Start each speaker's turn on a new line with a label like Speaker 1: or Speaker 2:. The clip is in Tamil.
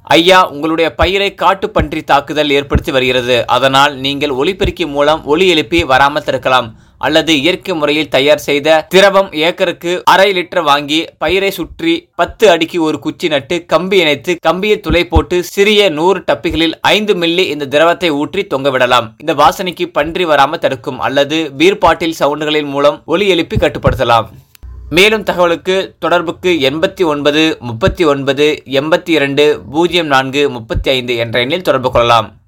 Speaker 1: ஐயா உங்களுடைய பயிரை காட்டுப்பன்றி தாக்குதல் ஏற்படுத்தி வருகிறது அதனால் நீங்கள் ஒலிபெருக்கி மூலம் ஒலி எழுப்பி வராமல் தடுக்கலாம் அல்லது இயற்கை முறையில் தயார் செய்த திரவம் ஏக்கருக்கு அரை லிட்டர் வாங்கி பயிரை சுற்றி பத்து அடிக்கு ஒரு குச்சி நட்டு கம்பி இணைத்து கம்பியை துளை போட்டு சிறிய நூறு டப்பிகளில் ஐந்து மில்லி இந்த திரவத்தை ஊற்றி தொங்க விடலாம் இந்த வாசனைக்கு பன்றி வராமல் தடுக்கும் அல்லது பீர் பாட்டில் சவுண்டுகளின் மூலம் ஒலி எழுப்பி கட்டுப்படுத்தலாம் மேலும் தகவலுக்கு தொடர்புக்கு எண்பத்தி ஒன்பது முப்பத்தி ஒன்பது எண்பத்தி இரண்டு பூஜ்ஜியம் நான்கு முப்பத்தி ஐந்து என்ற எண்ணில் தொடர்பு கொள்ளலாம்